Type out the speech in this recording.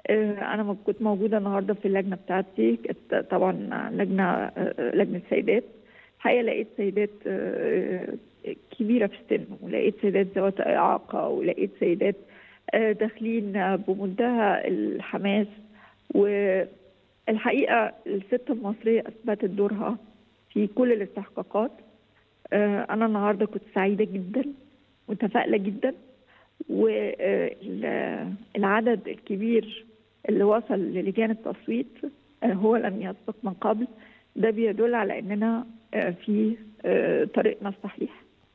انا كنت موجوده النهارده في اللجنه بتاعتي كانت طبعا لجنه لجنه سيدات الحقيقه لقيت سيدات كبيره في السن ولقيت سيدات ذوات اعاقه ولقيت سيدات داخلين بمنتهى الحماس والحقيقه الست المصريه اثبتت دورها في كل الاستحقاقات انا النهارده كنت سعيده جدا متفائله جدا والعدد الكبير اللي وصل للجان التصويت هو لم يسبق من قبل ده بيدل على اننا في طريقنا الصحيح